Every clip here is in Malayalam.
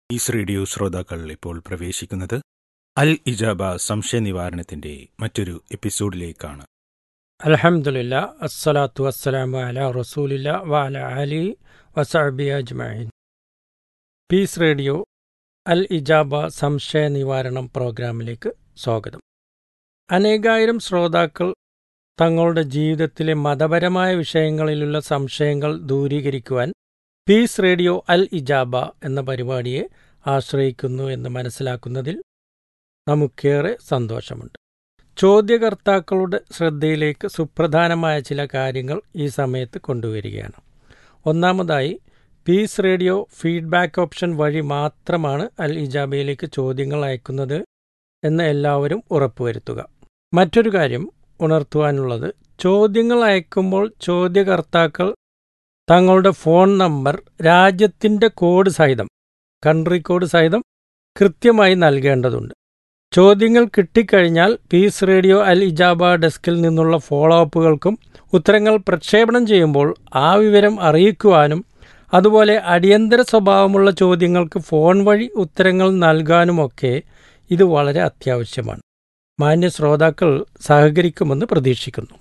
ഈസ് റേഡിയോ ശ്രോതാക്കൾ ഇപ്പോൾ പ്രവേശിക്കുന്നത് അൽ ഇജാബ സംശയ നിവാരണത്തിന്റെ മറ്റൊരു എപ്പിസോഡിലേക്കാണ് അലഹമുല്ല അസ്സലാത്തു വസ്സലാമു അല റസൂലില്ല വഅല അലി വസഅബി അജ്മഈൻ പീസ് റേഡിയോ അൽ ഇജാബ സംശയ നിവാരണം പ്രോഗ്രാമിലേക്ക് സ്വാഗതം അനേകായിരം ശ്രോതാക്കൾ തങ്ങളുടെ ജീവിതത്തിലെ മതപരമായ വിഷയങ്ങളിലുള്ള സംശയങ്ങൾ ദൂരീകരിക്കുവാൻ പീസ് റേഡിയോ അൽ ഇജാബ എന്ന പരിപാടിയെ ആശ്രയിക്കുന്നു എന്ന് മനസ്സിലാക്കുന്നതിൽ നമുക്കേറെ സന്തോഷമുണ്ട് ചോദ്യകർത്താക്കളുടെ ശ്രദ്ധയിലേക്ക് സുപ്രധാനമായ ചില കാര്യങ്ങൾ ഈ സമയത്ത് കൊണ്ടുവരികയാണ് ഒന്നാമതായി പീസ് റേഡിയോ ഫീഡ്ബാക്ക് ഓപ്ഷൻ വഴി മാത്രമാണ് അൽ ഇജാബയിലേക്ക് ചോദ്യങ്ങൾ അയക്കുന്നത് എന്ന് എല്ലാവരും ഉറപ്പുവരുത്തുക മറ്റൊരു കാര്യം ഉണർത്തുവാനുള്ളത് ചോദ്യങ്ങൾ അയക്കുമ്പോൾ ചോദ്യകർത്താക്കൾ തങ്ങളുടെ ഫോൺ നമ്പർ രാജ്യത്തിൻ്റെ കോഡ് സഹിതം കൺട്രി കോഡ് സഹിതം കൃത്യമായി നൽകേണ്ടതുണ്ട് ചോദ്യങ്ങൾ കിട്ടിക്കഴിഞ്ഞാൽ പീസ് റേഡിയോ അൽ ഇജാബ ഡെസ്കിൽ നിന്നുള്ള ഫോളോ അപ്പുകൾക്കും ഉത്തരങ്ങൾ പ്രക്ഷേപണം ചെയ്യുമ്പോൾ ആ വിവരം അറിയിക്കുവാനും അതുപോലെ അടിയന്തര സ്വഭാവമുള്ള ചോദ്യങ്ങൾക്ക് ഫോൺ വഴി ഉത്തരങ്ങൾ നൽകാനുമൊക്കെ ഇത് വളരെ അത്യാവശ്യമാണ് മാന്യ ശ്രോതാക്കൾ സഹകരിക്കുമെന്ന് പ്രതീക്ഷിക്കുന്നു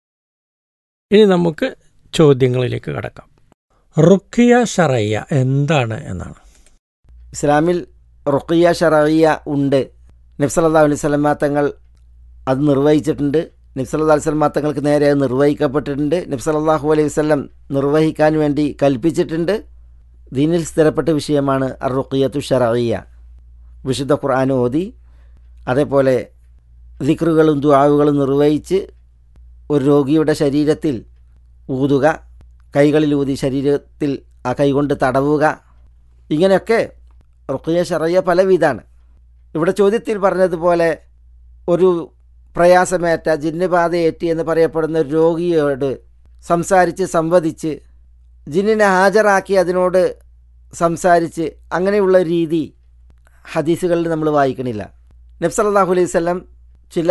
ഇനി നമുക്ക് ചോദ്യങ്ങളിലേക്ക് കടക്കാം റുക്കിയ ഷറയ്യ എന്താണ് എന്നാണ് ഇസ്ലാമിൽ റുക്കിയ ഷറയ്യ ഉണ്ട് നബ്സല്ലാ അലൈഹി സ്വലമാ തങ്ങൾ അത് നിർവഹിച്ചിട്ടുണ്ട് നബ്സല്ലാ അലൈഹി സ്വലമാ തങ്ങൾക്ക് നേരെ അത് നിർവഹിക്കപ്പെട്ടിട്ടുണ്ട് നബ്സല്ലാഹു അലൈഹി വസ്ലം നിർവഹിക്കാൻ വേണ്ടി കൽപ്പിച്ചിട്ടുണ്ട് ദീനിൽ സ്ഥിരപ്പെട്ട വിഷയമാണ് അർ റുക്കിയത്തു ഷറയ്യ വിശുദ്ധ ഖുർആൻ ഓതി അതേപോലെ ദിക്റുകളും ദുആവുകളും നിർവഹിച്ച് ഒരു രോഗിയുടെ ശരീരത്തിൽ ഊതുക കൈകളിൽ ഊതി ശരീരത്തിൽ ആ കൈകൊണ്ട് തടവുക ഇങ്ങനെയൊക്കെ റുക്കിയ ഷറയ്യ പലവിധാണ് ഇവിടെ ചോദ്യത്തിൽ പറഞ്ഞതുപോലെ ഒരു പ്രയാസമേറ്റ ജിന്നുബാധയേറ്റി എന്ന് പറയപ്പെടുന്ന ഒരു രോഗിയോട് സംസാരിച്ച് സംവദിച്ച് ജിന്നിനെ ഹാജരാക്കി അതിനോട് സംസാരിച്ച് അങ്ങനെയുള്ള രീതി ഹദീസുകളിൽ നമ്മൾ വായിക്കണില്ല നബ്സല്ലാഹു അലൈഹി സ്വലം ചില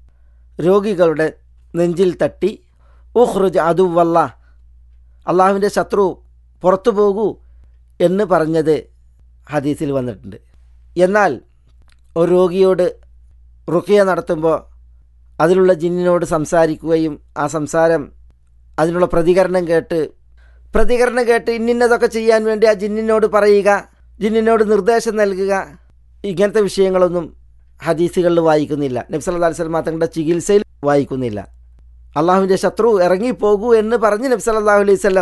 രോഗികളുടെ നെഞ്ചിൽ തട്ടി ഉഹ്റുജ് അതുവല്ല അള്ളാഹുവിൻ്റെ ശത്രു പുറത്തു പോകൂ എന്ന് പറഞ്ഞത് ഹദീസിൽ വന്നിട്ടുണ്ട് എന്നാൽ ഒരു രോഗിയോട് റുക്കിയ നടത്തുമ്പോൾ അതിലുള്ള ജിന്നിനോട് സംസാരിക്കുകയും ആ സംസാരം അതിനുള്ള പ്രതികരണം കേട്ട് പ്രതികരണം കേട്ട് ഇന്നിന്നതൊക്കെ ചെയ്യാൻ വേണ്ടി ആ ജിന്നിനോട് പറയുക ജിന്നിനോട് നിർദ്ദേശം നൽകുക ഇങ്ങനത്തെ വിഷയങ്ങളൊന്നും ഹദീസുകളിൽ വായിക്കുന്നില്ല നബ്സല്ലാ അലിസ്ലാം തങ്ങളുടെ ചികിത്സയിൽ വായിക്കുന്നില്ല അള്ളാഹുവിൻ്റെ ശത്രു ഇറങ്ങിപ്പോകൂ എന്ന് പറഞ്ഞ് നബ്സല്ലാഹു അലൈഹി സ്വലം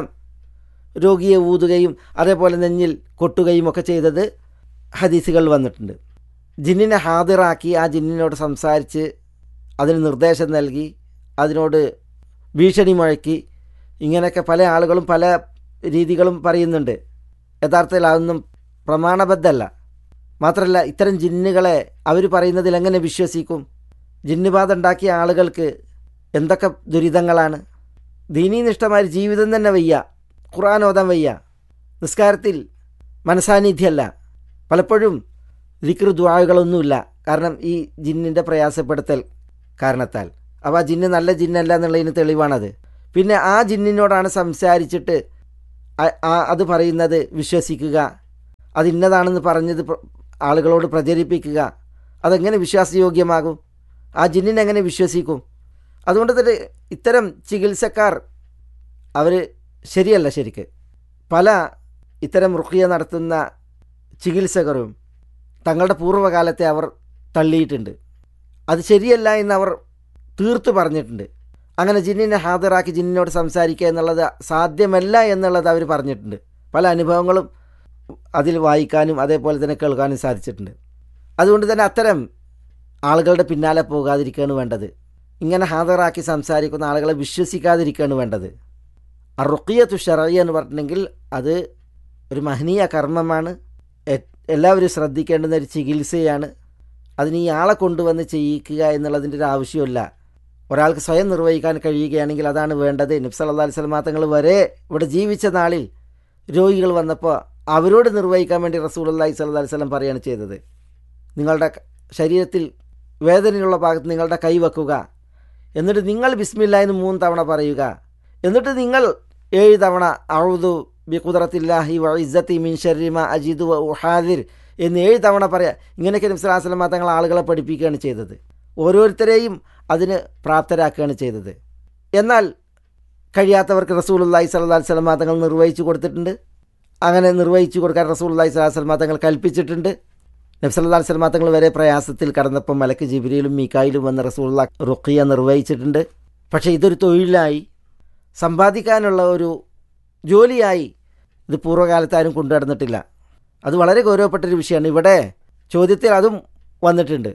രോഗിയെ ഊതുകയും അതേപോലെ നെഞ്ഞിൽ കൊട്ടുകയും ഒക്കെ ചെയ്തത് ഹദീസുകൾ വന്നിട്ടുണ്ട് ജിന്നിനെ ഹാദിറാക്കി ആ ജിന്നിനോട് സംസാരിച്ച് അതിന് നിർദ്ദേശം നൽകി അതിനോട് ഭീഷണി മുഴക്കി ഇങ്ങനെയൊക്കെ പല ആളുകളും പല രീതികളും പറയുന്നുണ്ട് യഥാർത്ഥത്തിൽ അതൊന്നും പ്രമാണബദ്ധമല്ല മാത്രമല്ല ഇത്തരം ജിന്നുകളെ അവർ പറയുന്നതിൽ എങ്ങനെ വിശ്വസിക്കും ജിന്നുബാധ ഉണ്ടാക്കിയ ആളുകൾക്ക് എന്തൊക്കെ ദുരിതങ്ങളാണ് ദീനീനിഷ്ഠമായ ജീവിതം തന്നെ വയ്യ ഖുർആൻ ഓതാൻ വയ്യ നിസ്കാരത്തിൽ മനസാന്നിധ്യമല്ല പലപ്പോഴും ദിക്ർ ദ്വാഴകളൊന്നുമില്ല കാരണം ഈ ജിന്നിൻ്റെ പ്രയാസപ്പെടുത്തൽ കാരണത്താൽ അപ്പോൾ ആ ജിന്ന് നല്ല ജിന്നല്ല എന്നുള്ളതിന് തെളിവാണത് പിന്നെ ആ ജിന്നിനോടാണ് സംസാരിച്ചിട്ട് അത് പറയുന്നത് വിശ്വസിക്കുക അത് ഇന്നതാണെന്ന് പറഞ്ഞത് ആളുകളോട് പ്രചരിപ്പിക്കുക അതെങ്ങനെ വിശ്വാസയോഗ്യമാകും ആ ജിന്നിനെങ്ങനെ വിശ്വസിക്കും അതുകൊണ്ട് തന്നെ ഇത്തരം ചികിത്സക്കാർ അവർ ശരിയല്ല ശരിക്ക് പല ഇത്തരം റുക്കിയ നടത്തുന്ന ചികിത്സകരും തങ്ങളുടെ പൂർവ്വകാലത്തെ അവർ തള്ളിയിട്ടുണ്ട് അത് ശരിയല്ല എന്ന് അവർ തീർത്തു പറഞ്ഞിട്ടുണ്ട് അങ്ങനെ ജിന്നിനെ ഹാജരാക്കി ജിന്നിനോട് സംസാരിക്കുക എന്നുള്ളത് സാധ്യമല്ല എന്നുള്ളത് അവർ പറഞ്ഞിട്ടുണ്ട് പല അനുഭവങ്ങളും അതിൽ വായിക്കാനും അതേപോലെ തന്നെ കേൾക്കാനും സാധിച്ചിട്ടുണ്ട് അതുകൊണ്ട് തന്നെ അത്തരം ആളുകളുടെ പിന്നാലെ പോകാതിരിക്കുകയാണ് വേണ്ടത് ഇങ്ങനെ ഹാജറാക്കി സംസാരിക്കുന്ന ആളുകളെ വിശ്വസിക്കാതിരിക്കുകയാണ് വേണ്ടത് അറുക്കിയത്തു ഷറയ്യ എന്ന് പറഞ്ഞിട്ടുണ്ടെങ്കിൽ അത് ഒരു മഹനീയ കർമ്മമാണ് എല്ലാവരും ശ്രദ്ധിക്കേണ്ടുന്ന ഒരു ചികിത്സയാണ് അതിന് ഈ ആളെ കൊണ്ടുവന്ന് ചെയ്യിക്കുക എന്നുള്ളതിൻ്റെ ഒരു ആവശ്യമില്ല ഒരാൾക്ക് സ്വയം നിർവഹിക്കാൻ കഴിയുകയാണെങ്കിൽ അതാണ് വേണ്ടത് നബ്സല്ലാ അലിസ്ലാം തങ്ങൾ വരെ ഇവിടെ ജീവിച്ച നാളിൽ രോഗികൾ വന്നപ്പോൾ അവരോട് നിർവഹിക്കാൻ വേണ്ടി റസൂൽ അള്ളാഹി സ്വല്ലാ അലിസ്ലം പറയുകയാണ് ചെയ്തത് നിങ്ങളുടെ ശരീരത്തിൽ വേദനയുള്ള ഭാഗത്ത് നിങ്ങളുടെ കൈ വെക്കുക എന്നിട്ട് നിങ്ങൾ ബിസ്മില്ല എന്ന് മൂന്ന് തവണ പറയുക എന്നിട്ട് നിങ്ങൾ ഏഴ് തവണ അഴുതു ബി കുദറത്തില്ലാഹി വ ഇസ്സത്തി മിൻ ഷർരിമ അജിദു വ ഉഹാദിർ എന്ന് ഏഴ് തവണ പറയാം ഇങ്ങനെയൊക്കെ നബി സ്വല്ലല്ലാഹു അലൈഹി വസല്ലം തങ്ങൾ ആളുകളെ പഠിപ്പിക്കുകയാണ് ചെയ്തത് ഓരോരുത്തരെയും അതിന് പ്രാപ്തരാക്കുകയാണ് ചെയ്തത് എന്നാൽ കഴിയാത്തവർക്ക് റസൂലുള്ളാഹി സ്വല്ലല്ലാഹു അലൈഹി വസല്ലം തങ്ങൾ നിർവഹിച്ചു കൊടുത്തിട്ടുണ്ട് അങ്ങനെ നിർവഹിച്ചു കൊടുക്കാൻ റസൂലുള്ളാഹി സ്വല്ലല്ലാഹു അലൈഹി വസല്ലം തങ്ങൾ കൽപ്പിച്ചിട്ടുണ്ട് നബി സല്ലല്ലാഹു അലൈഹി വസല്ലം തങ്ങൾ വരെ പ്രയാസത്തിൽ കടന്നപ്പോൾ മലക്ക് ജിബ്രീലും മീക്കായിലും വന്ന് റസൂലുള്ള റുഖിയ നിർവഹിച്ചിട്ടുണ്ട് പക്ഷേ ഇതൊരു തൊഴിലായി സമ്പാദിക്കാനുള്ള ഒരു ജോലിയായി ഇത് പൂർവ്വകാലത്ത് ആരും കൊണ്ടു നടന്നിട്ടില്ല അത് വളരെ ഗൗരവപ്പെട്ടൊരു വിഷയമാണ് ഇവിടെ ചോദ്യത്തിൽ അതും വന്നിട്ടുണ്ട്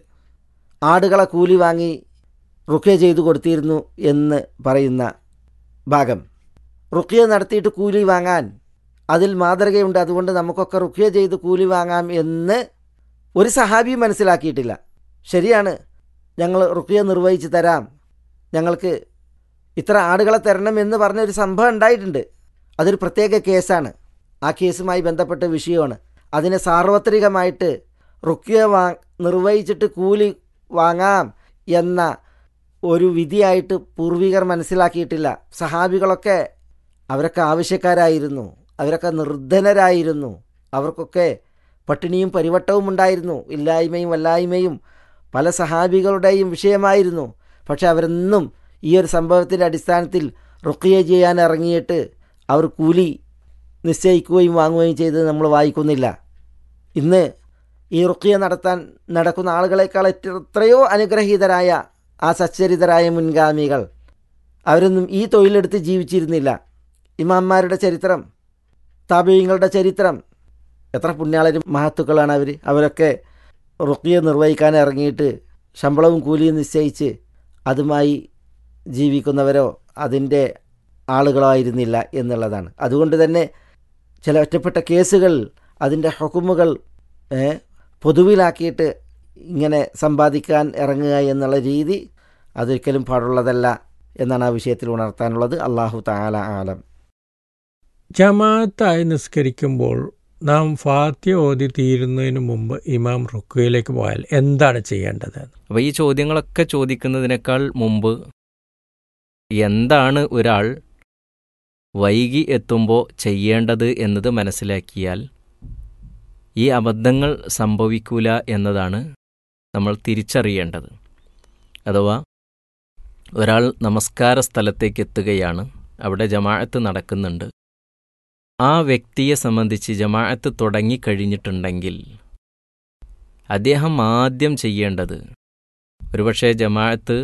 ആടുകളെ കൂലി വാങ്ങി റുക്കിയ ചെയ്തു കൊടുത്തിരുന്നു എന്ന് പറയുന്ന ഭാഗം റുക്കിയ നടത്തിയിട്ട് കൂലി വാങ്ങാൻ അതിൽ മാതൃകയുണ്ട് അതുകൊണ്ട് നമുക്കൊക്കെ റുക്കിയ ചെയ്ത് കൂലി വാങ്ങാം എന്ന് ഒരു സഹാബിയും മനസ്സിലാക്കിയിട്ടില്ല ശരിയാണ് ഞങ്ങൾ റുക്കിയ നിർവഹിച്ച് തരാം ഞങ്ങൾക്ക് ഇത്ര ആടുകളെ തരണം എന്ന് പറഞ്ഞൊരു സംഭവം ഉണ്ടായിട്ടുണ്ട് അതൊരു പ്രത്യേക കേസാണ് ആ കേസുമായി ബന്ധപ്പെട്ട വിഷയമാണ് അതിനെ സാർവത്രികമായിട്ട് റുക്കിയ വാ നിർവഹിച്ചിട്ട് കൂലി വാങ്ങാം എന്ന ഒരു വിധിയായിട്ട് പൂർവികർ മനസ്സിലാക്കിയിട്ടില്ല സഹാബികളൊക്കെ അവരൊക്കെ ആവശ്യക്കാരായിരുന്നു അവരൊക്കെ നിർധനരായിരുന്നു അവർക്കൊക്കെ പട്ടിണിയും പരിവട്ടവും ഉണ്ടായിരുന്നു ഇല്ലായ്മയും വല്ലായ്മയും പല സഹാബികളുടെയും വിഷയമായിരുന്നു പക്ഷെ അവരെന്നും ഈ ഒരു സംഭവത്തിൻ്റെ അടിസ്ഥാനത്തിൽ റുക്കിയ ചെയ്യാൻ ഇറങ്ങിയിട്ട് അവർ കൂലി നിശ്ചയിക്കുകയും വാങ്ങുകയും ചെയ്തത് നമ്മൾ വായിക്കുന്നില്ല ഇന്ന് ഈ റുക്കിയ നടത്താൻ നടക്കുന്ന ആളുകളെക്കാൾ എത്രയോ അനുഗ്രഹീതരായ ആ സച്ചരിതരായ മുൻഗാമികൾ അവരൊന്നും ഈ തൊഴിലെടുത്ത് ജീവിച്ചിരുന്നില്ല ഇമാന്മാരുടെ ചരിത്രം താപീയങ്ങളുടെ ചരിത്രം എത്ര പുണ്യാളരും മഹത്തുക്കളാണ് അവർ അവരൊക്കെ റുക്കിയ നിർവഹിക്കാൻ ഇറങ്ങിയിട്ട് ശമ്പളവും കൂലിയും നിശ്ചയിച്ച് അതുമായി ജീവിക്കുന്നവരോ അതിൻ്റെ ആളുകളോ ആയിരുന്നില്ല എന്നുള്ളതാണ് അതുകൊണ്ട് തന്നെ ചില ഒറ്റപ്പെട്ട കേസുകൾ അതിൻ്റെ ഹുക്കുമുകൾ പൊതുവിലാക്കിയിട്ട് ഇങ്ങനെ സമ്പാദിക്കാൻ ഇറങ്ങുക എന്നുള്ള രീതി അതൊരിക്കലും പാടുള്ളതല്ല എന്നാണ് ആ വിഷയത്തിൽ ഉണർത്താനുള്ളത് അള്ളാഹു താല ആലം ജമാഅത്തായി നിസ്കരിക്കുമ്പോൾ നാം ഫാത്യ ഓതി തീരുന്നതിന് മുമ്പ് ഇമാം റുക്കുയിലേക്ക് പോയാൽ എന്താണ് ചെയ്യേണ്ടത് അപ്പോൾ ഈ ചോദ്യങ്ങളൊക്കെ ചോദിക്കുന്നതിനേക്കാൾ മുമ്പ് എന്താണ് ഒരാൾ വൈകി എത്തുമ്പോൾ ചെയ്യേണ്ടത് എന്നത് മനസ്സിലാക്കിയാൽ ഈ അബദ്ധങ്ങൾ സംഭവിക്കൂല എന്നതാണ് നമ്മൾ തിരിച്ചറിയേണ്ടത് അഥവാ ഒരാൾ നമസ്കാര സ്ഥലത്തേക്ക് എത്തുകയാണ് അവിടെ ജമാഅത്ത് നടക്കുന്നുണ്ട് ആ വ്യക്തിയെ സംബന്ധിച്ച് ജമാഅത്ത് തുടങ്ങിക്കഴിഞ്ഞിട്ടുണ്ടെങ്കിൽ അദ്ദേഹം ആദ്യം ചെയ്യേണ്ടത് ഒരുപക്ഷെ ജമാഅത്ത്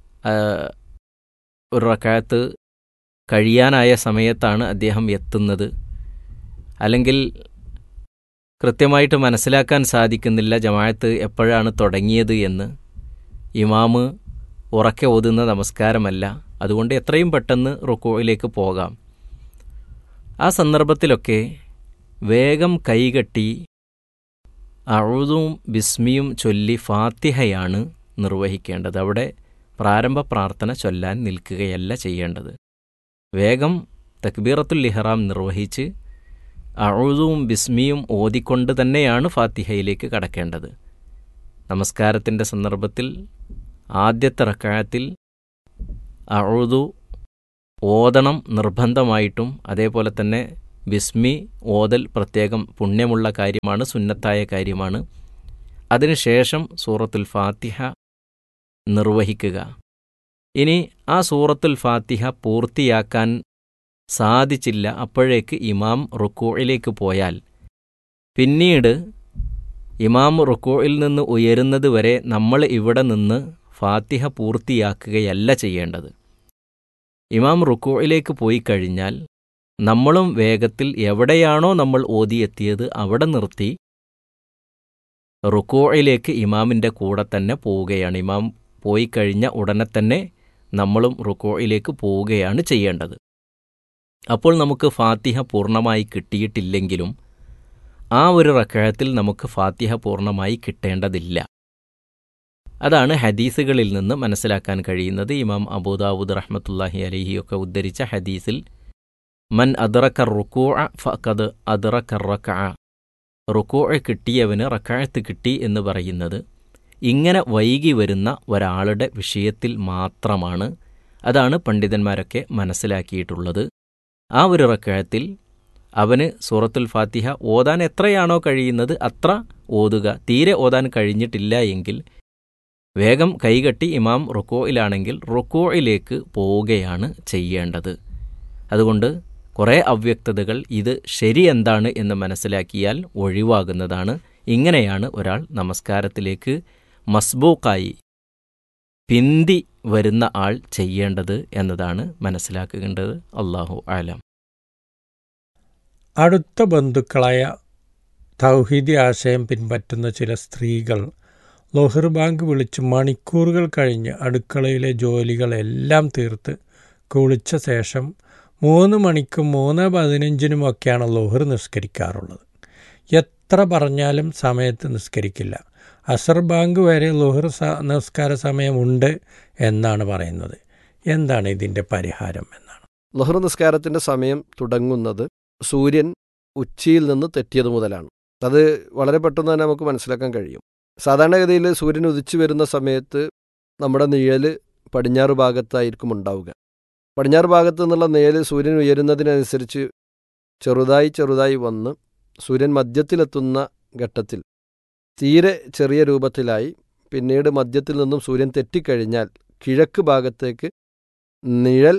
ഒരു റക്കായത്ത് കഴിയാനായ സമയത്താണ് അദ്ദേഹം എത്തുന്നത് അല്ലെങ്കിൽ കൃത്യമായിട്ട് മനസ്സിലാക്കാൻ സാധിക്കുന്നില്ല ജമാഅത്ത് എപ്പോഴാണ് തുടങ്ങിയത് എന്ന് ഇമാമ് ഉറക്കെ ഓതുന്ന നമസ്കാരമല്ല അതുകൊണ്ട് എത്രയും പെട്ടെന്ന് റുക്കോയിലേക്ക് പോകാം ആ സന്ദർഭത്തിലൊക്കെ വേഗം കൈകെട്ടി അഴുതും ബിസ്മിയും ചൊല്ലി ഫാത്തിഹയാണ് നിർവഹിക്കേണ്ടത് അവിടെ പ്രാരംഭ പ്രാർത്ഥന ചൊല്ലാൻ നിൽക്കുകയല്ല ചെയ്യേണ്ടത് വേഗം തക്ബീറത്തുൽ ഇഹ്റാം നിർവഹിച്ച് അഴുതും ബിസ്മിയും ഓതിക്കൊണ്ട് തന്നെയാണ് ഫാത്തിഹയിലേക്ക് കടക്കേണ്ടത് നമസ്കാരത്തിൻ്റെ സന്ദർഭത്തിൽ ആദ്യത്തെ റക്കായത്തിൽ അഴുതു ഓതണം നിർബന്ധമായിട്ടും അതേപോലെ തന്നെ ബിസ്മി ഓതൽ പ്രത്യേകം പുണ്യമുള്ള കാര്യമാണ് സുന്നത്തായ കാര്യമാണ് അതിനുശേഷം സൂറത്തുൽ ഫാത്തിഹ നിർവഹിക്കുക ഇനി ആ സൂറത്തുൽ ഫാത്തിഹ പൂർത്തിയാക്കാൻ സാധിച്ചില്ല അപ്പോഴേക്ക് ഇമാം റുക്കോയിലേക്ക് പോയാൽ പിന്നീട് ഇമാം റുക്കോയിൽ നിന്ന് ഉയരുന്നത് വരെ നമ്മൾ ഇവിടെ നിന്ന് ഫാത്തിഹ പൂർത്തിയാക്കുകയല്ല ചെയ്യേണ്ടത് ഇമാം റുക്കോയിലേക്ക് പോയി കഴിഞ്ഞാൽ നമ്മളും വേഗത്തിൽ എവിടെയാണോ നമ്മൾ ഓതിയെത്തിയത് അവിടെ നിർത്തി റുക്കോയിലേക്ക് ഇമാമിൻ്റെ കൂടെ തന്നെ പോവുകയാണ് ഇമാം പോയി കഴിഞ്ഞ ഉടനെ തന്നെ നമ്മളും റുക്കോയിലേക്ക് പോവുകയാണ് ചെയ്യേണ്ടത് അപ്പോൾ നമുക്ക് ഫാത്തിഹ പൂർണ്ണമായി കിട്ടിയിട്ടില്ലെങ്കിലും ആ ഒരു റക്കഴത്തിൽ നമുക്ക് ഫാത്തിഹ പൂർണ്ണമായി കിട്ടേണ്ടതില്ല അതാണ് ഹദീസുകളിൽ നിന്ന് മനസ്സിലാക്കാൻ കഴിയുന്നത് ഇമാം അബൂദാവൂദ് റഹ്മത്തുല്ലാഹി അലഹിയൊക്കെ ഉദ്ധരിച്ച ഹദീസിൽ മൻ അദറക്ക റുക്കൂ ഫഖദ് അദറക്ക റക്ക റുക്കൂ കിട്ടിയവന് റക്കാഴത്ത് കിട്ടി എന്ന് പറയുന്നത് ഇങ്ങനെ വൈകി വരുന്ന ഒരാളുടെ വിഷയത്തിൽ മാത്രമാണ് അതാണ് പണ്ഡിതന്മാരൊക്കെ മനസ്സിലാക്കിയിട്ടുള്ളത് ആ ഒരു റക്കാഴത്തിൽ അവന് സൂറത്തുൽ ഫാത്തിഹ ഓതാൻ എത്രയാണോ കഴിയുന്നത് അത്ര ഓതുക തീരെ ഓതാൻ കഴിഞ്ഞിട്ടില്ല എങ്കിൽ വേഗം കൈകെട്ടി ഇമാം റുക്കോയിലാണെങ്കിൽ റുക്കോയിലേക്ക് പോവുകയാണ് ചെയ്യേണ്ടത് അതുകൊണ്ട് കുറേ അവ്യക്തതകൾ ഇത് ശരി എന്താണ് എന്ന് മനസ്സിലാക്കിയാൽ ഒഴിവാകുന്നതാണ് ഇങ്ങനെയാണ് ഒരാൾ നമസ്കാരത്തിലേക്ക് മസ്ബൂക്കായി പിന്തി വരുന്ന ആൾ ചെയ്യേണ്ടത് എന്നതാണ് മനസ്സിലാക്കേണ്ടത് അള്ളാഹു ആലം അടുത്ത ബന്ധുക്കളായ തൗഹീദി ആശയം പിൻപറ്റുന്ന ചില സ്ത്രീകൾ ലൊഹർ ബാങ്ക് വിളിച്ച് മണിക്കൂറുകൾ കഴിഞ്ഞ് അടുക്കളയിലെ ജോലികളെല്ലാം തീർത്ത് കുളിച്ച ശേഷം മൂന്ന് മണിക്കും മൂന്ന് പതിനഞ്ചിനുമൊക്കെയാണ് ലൊഹർ നിസ്കരിക്കാറുള്ളത് എത്ര പറഞ്ഞാലും സമയത്ത് നിസ്കരിക്കില്ല അസർ ബാങ്ക് വരെ ലൊഹർ നിസ്കാര സമയമുണ്ട് എന്നാണ് പറയുന്നത് എന്താണ് ഇതിൻ്റെ പരിഹാരം എന്നാണ് ലഹ്റു നിസ്കാരത്തിൻ്റെ സമയം തുടങ്ങുന്നത് സൂര്യൻ ഉച്ചയിൽ നിന്ന് തെറ്റിയത് മുതലാണ് അത് വളരെ പെട്ടെന്ന് തന്നെ നമുക്ക് മനസ്സിലാക്കാൻ കഴിയും സാധാരണഗതിയിൽ സൂര്യൻ ഉദിച്ചു വരുന്ന സമയത്ത് നമ്മുടെ നിഴൽ പടിഞ്ഞാറ് ഭാഗത്തായിരിക്കും ഉണ്ടാവുക പടിഞ്ഞാറ് ഭാഗത്ത് നിന്നുള്ള നിഴൽ സൂര്യൻ ഉയരുന്നതിനനുസരിച്ച് ചെറുതായി ചെറുതായി വന്ന് സൂര്യൻ മധ്യത്തിലെത്തുന്ന ഘട്ടത്തിൽ തീരെ ചെറിയ രൂപത്തിലായി പിന്നീട് മധ്യത്തിൽ നിന്നും സൂര്യൻ തെറ്റിക്കഴിഞ്ഞാൽ കിഴക്ക് ഭാഗത്തേക്ക് നിഴൽ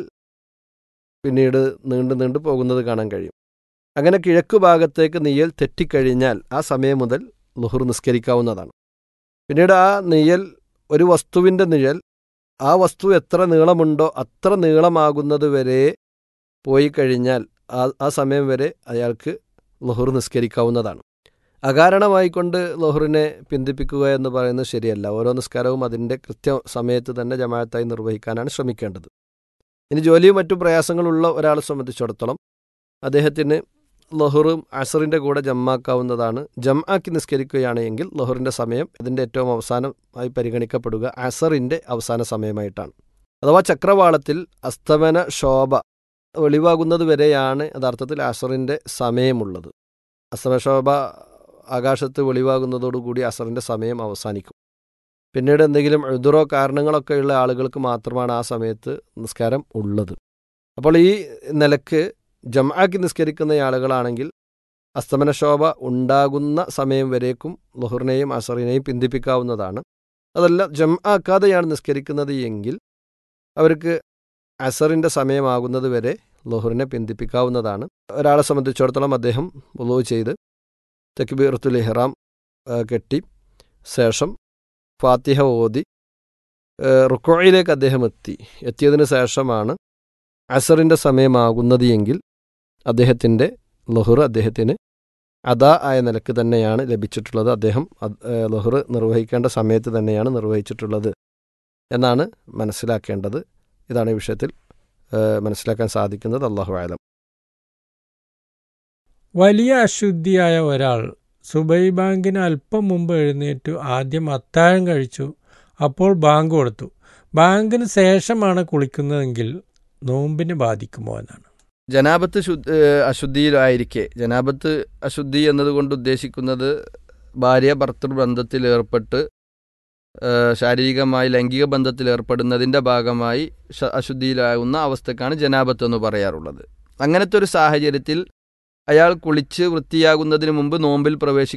പിന്നീട് നീണ്ടു നീണ്ടു പോകുന്നത് കാണാൻ കഴിയും അങ്ങനെ കിഴക്ക് ഭാഗത്തേക്ക് നിഴൽ തെറ്റിക്കഴിഞ്ഞാൽ ആ സമയം മുതൽ ലുഹുർ നിസ്കരിക്കാവുന്നതാണ് പിന്നീട് ആ നിഴൽ ഒരു വസ്തുവിൻ്റെ നിഴൽ ആ വസ്തു എത്ര നീളമുണ്ടോ അത്ര നീളമാകുന്നത് വരെ പോയി കഴിഞ്ഞാൽ ആ ആ സമയം വരെ അയാൾക്ക് ലുഹുർ നിസ്കരിക്കാവുന്നതാണ് അകാരണമായിക്കൊണ്ട് ലുഹുറിനെ പിന്തിപ്പിക്കുക എന്ന് പറയുന്നത് ശരിയല്ല ഓരോ നിസ്കാരവും അതിൻ്റെ കൃത്യ സമയത്ത് തന്നെ ജമാഅത്തായി നിർവഹിക്കാനാണ് ശ്രമിക്കേണ്ടത് ഇനി ജോലിയും മറ്റു പ്രയാസങ്ങളുള്ള ഒരാളെ സംബന്ധിച്ചിടത്തോളം അദ്ദേഹത്തിന് ലഹുറും അസറിൻ്റെ കൂടെ ജമ്മാക്കാവുന്നതാണ് ജംആക്കി നിസ്കരിക്കുകയാണ് എങ്കിൽ ലഹുറിൻ്റെ സമയം ഇതിൻ്റെ ഏറ്റവും അവസാനമായി പരിഗണിക്കപ്പെടുക അസറിൻ്റെ അവസാന സമയമായിട്ടാണ് അഥവാ ചക്രവാളത്തിൽ അസ്തമന ശോഭ വെളിവാകുന്നത് വരെയാണ് യഥാർത്ഥത്തിൽ അസറിൻ്റെ സമയമുള്ളത് അസ്തമശോഭ ആകാശത്ത് വെളിവാകുന്നതോടുകൂടി അസറിൻ്റെ സമയം അവസാനിക്കും പിന്നീട് എന്തെങ്കിലും എഴുതുറോ കാരണങ്ങളൊക്കെയുള്ള ആളുകൾക്ക് മാത്രമാണ് ആ സമയത്ത് നിസ്കാരം ഉള്ളത് അപ്പോൾ ഈ നിലക്ക് ജംആക്കി നിസ്കരിക്കുന്ന ആളുകളാണെങ്കിൽ അസ്തമനശോഭ ഉണ്ടാകുന്ന സമയം വരേക്കും ലഹുറിനെയും അസറിനെയും പിന്തിപ്പിക്കാവുന്നതാണ് അതല്ല ജംആക്കാതെയാണ് നിസ്കരിക്കുന്നത് എങ്കിൽ അവർക്ക് അസറിൻ്റെ സമയമാകുന്നത് വരെ ലഹുറിനെ പിന്തിപ്പിക്കാവുന്നതാണ് ഒരാളെ സംബന്ധിച്ചിടത്തോളം അദ്ദേഹം ഉളവ് ചെയ്ത് തക്ബീറത്തുൽ ഇഹ്റാം കെട്ടി ശേഷം ഫാത്തിഹ ഓതി റുക്കോയിലേക്ക് അദ്ദേഹം എത്തി എത്തിയതിന് ശേഷമാണ് അസറിൻ്റെ സമയമാകുന്നത് എങ്കിൽ അദ്ദേഹത്തിൻ്റെ ലഹുർ അദ്ദേഹത്തിന് അദാ ആയ നിലക്ക് തന്നെയാണ് ലഭിച്ചിട്ടുള്ളത് അദ്ദേഹം ലഹുർ നിർവഹിക്കേണ്ട സമയത്ത് തന്നെയാണ് നിർവഹിച്ചിട്ടുള്ളത് എന്നാണ് മനസ്സിലാക്കേണ്ടത് ഇതാണ് ഈ വിഷയത്തിൽ മനസ്സിലാക്കാൻ സാധിക്കുന്നത് അള്ളാഹു ആലം വലിയ അശുദ്ധിയായ ഒരാൾ സുബൈ ബാങ്കിന് അല്പം മുമ്പ് എഴുന്നേറ്റു ആദ്യം അത്താഴം കഴിച്ചു അപ്പോൾ ബാങ്ക് കൊടുത്തു ബാങ്കിന് ശേഷമാണ് കുളിക്കുന്നതെങ്കിൽ നോമ്പിന് ബാധിക്കുമോ എന്നാണ് ജനാപത്ത് ശുദ്ധ അശുദ്ധിയിലായിരിക്കെ ജനാപത്ത് അശുദ്ധി എന്നതുകൊണ്ട് ഉദ്ദേശിക്കുന്നത് ഭാര്യ ഭർത്തൃ ബന്ധത്തിൽ ഏർപ്പെട്ട് ശാരീരികമായി ലൈംഗിക ബന്ധത്തിൽ ഏർപ്പെടുന്നതിൻ്റെ ഭാഗമായി അശുദ്ധിയിലാകുന്ന അവസ്ഥക്കാണ് ജനാപത്ത് എന്ന് പറയാറുള്ളത് അങ്ങനത്തെ ഒരു സാഹചര്യത്തിൽ അയാൾ കുളിച്ച് വൃത്തിയാകുന്നതിന് മുമ്പ് നോമ്പിൽ പ്രവേശിക്കും